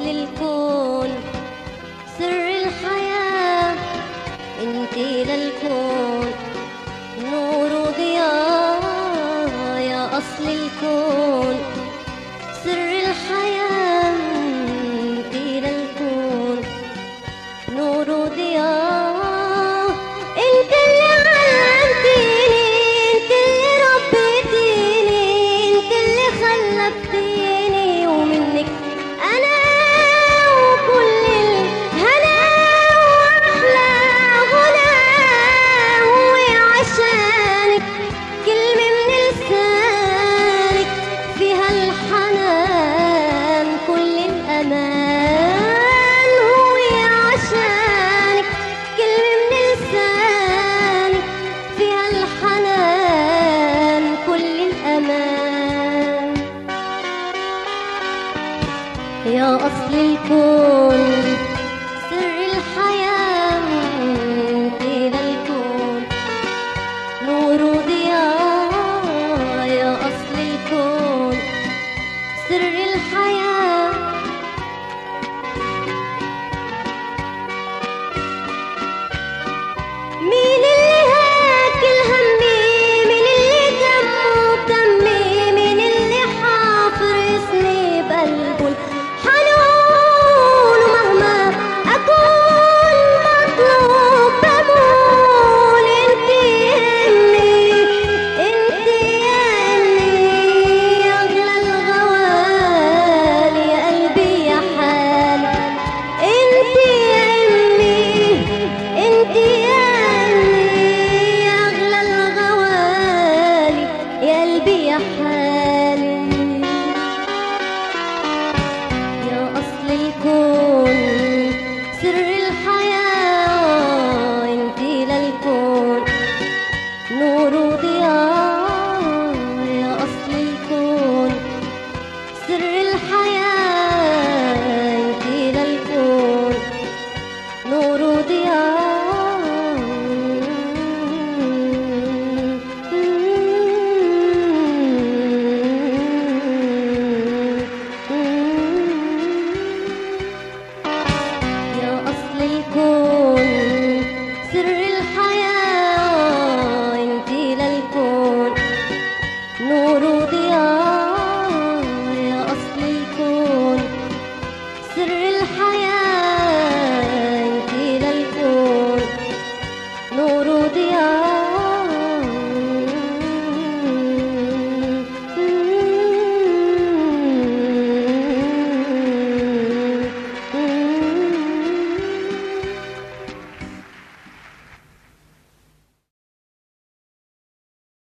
أصل الكون سر الحياة انت للكون نور وضياء يا أصل الكون سر الحياة انت للكون نور وضياء انت اللي علمتيني انت اللي ربيتيني انت اللي خلقتيني ومنك انا وكل الهنا واحلى غنى هو عشانك كلمة من لسانك فيها الحنان كل الأمان هو عشانك كلمة من لسانك فيها الحنان كل الأمان يا أصل الكون سر الحياة إلى الكون نور وضياء يا أصل الكون سر الحياة مين اللي هاكل همي مين اللي دمه بدمي مين اللي حافر اسمي بقلبه الحنون ومهما اكون مطلوب بقول انت امي انت يا امي اغلى الغوالي يا قلبي يا حالي انت يا امي انت يا امي اغلى الغوالي يا قلبي يا حالي يا اصل الكون